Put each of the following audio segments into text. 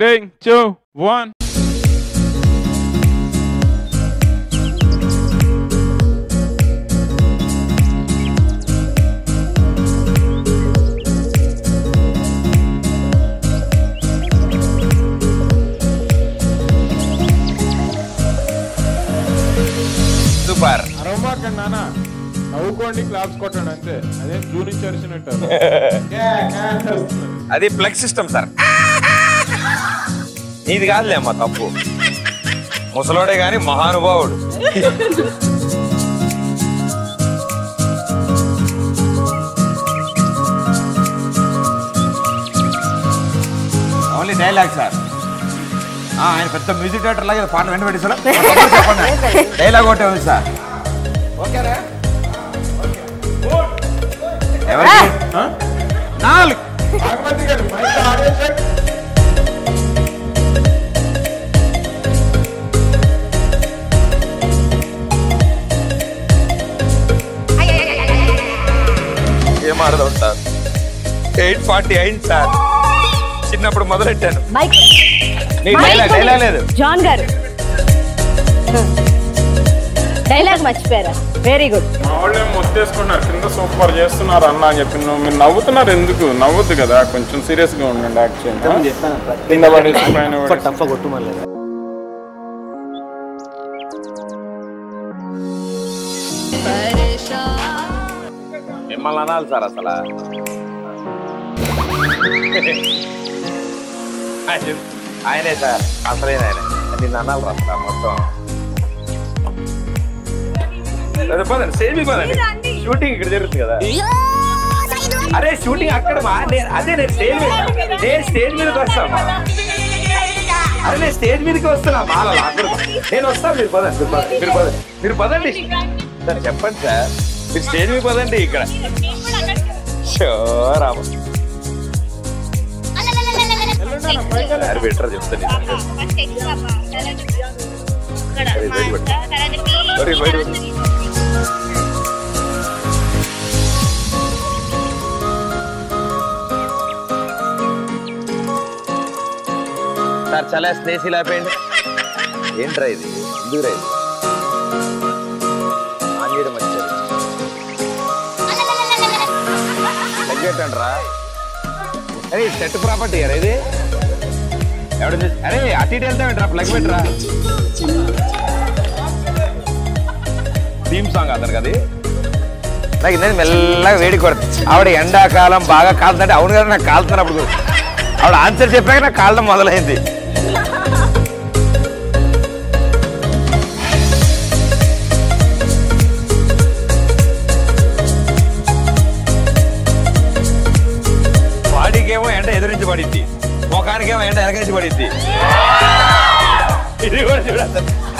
Three two one super అరవమాకండి నాన్న నవ్వుకోండి క్లాప్స్ కొట్టండి అంతే అదే జూ నుంచి అరిచినట్టు క్యా, క్యా అని వస్తుంది. అది ప్లగ్ సిస్టమ్ సార్ ఇది కాదులే అమ్మా తప్పు ముసలోడే గాని మహానుభావుడు ఓన్లీ డైలాగ్ సార్ ఆ, ఆయన పెద్ద మ్యూజిక్ డైరెక్టర్ లాగా పాట వెంట పెట్టిస్తారా చెప్పండి డైలాగ్ ఒకటే ఉంది సార్ ఎవరికి ఆ? నాలుగు భాగవతి గారు మైక్ ఆడేసాడు. ఏం ఆడదాం సార్ ఎయిట్ ఫార్టీ అయింది సార్ చిన్నప్పుడు మొదలెట్టాను మైక్ నీకు డైలాగ్ డైలాగ్ లేదు జాన్ గారు డైలాగ్ మర్చిపోయారా వెరీ గుడ్ మా వాళ్ళు ఏమో ముత్తేసుకున్నారు కింద సూపర్ చేస్తున్నారు అన్న అని చెప్పి నువ్వు మీరు నవ్వుతున్నారు ఎందుకు నవ్వద్దు కదా కొంచెం సీరియస్ గా ఉండండి యాక్చువల్ కింద పడేసి పైన పడేసి. మిమ్మల్ని అనాలి సార్ అసలు ఆయన- ఆయనే సార్ అసలైన ఆయన నిన్ను అనాలి రా అసలు మొత్తం అదే పదండి సేమ్ పదండి షూటింగ్ ఇక్కడ జరుగుతుంది కదా అరే షూటింగ్ అక్కడ మా నేను అదే నేను స్టేజ్ మీద నేను స్టేజ్ మీదకి వస్తాను అరే నేను స్టేజ్ మీదకి వస్తున్నా మాల అక్కడ నేను వస్తాను మీరు పదండి మీరు పదండి మీరు పదండి మీరు పదండి సార్ చెప్పండి సార్ మీరు స్టేజ్ మీద పదండి ఇక్కడ షో రామ సార్ బెటర్ చెప్తాను అరే, బయట పెట్టు. అరే, బయట పెట్టు. సార్ చాలా స్నేసి లేపండి ఏంట్రా ఇది ఎందుకురా ఇది ఆంజనేయం వచ్చారు తగ్గేటండి రా అరే సెట్ ప్రాపర్టీ అరే ఇది ఎవడు చూసి- అరే అటు ఇటు వెళ్తావేంట్రా ప్లగ్ పెట్టరా థీమ్ సాంగ్ అతను కదా నాకు ఇందాక మెల్లగా వేడి కొడుతుంది ఆవిడ ఎండాకాలం బాగా కాలుతుందంటే అవును కదా నాకు కాలుతున్నప్పుడు కూడా. ఆవిడ ఆన్సర్ చెప్పాక నాకు కాలడం మొదలైంది వాడికేమో ఎండ ఎదురించి పడింది ముఖానికేమో ఎండ వెనకరించి పడింది ఇది కూడా చూడదు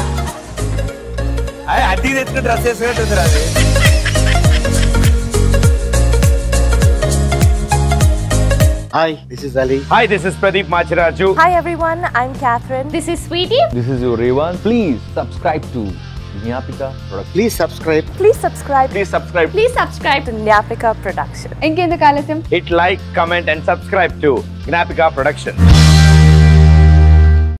అదే అద్దెకి తెచ్చుకుని డ్రెస్ వేసుకున్నట్టుంది అది Hi, this is Ali. Hi this is Pradeep Machiraju Hi everyone, I'm Catherine. This is Sweety This is your Revan. Please subscribe to Nyapika Production. Please subscribe. Please subscribe please subscribe please subscribe to Nyapika Production. ఇంకెందుకు ఆలస్యం hit like comment and subscribe to Gnapika production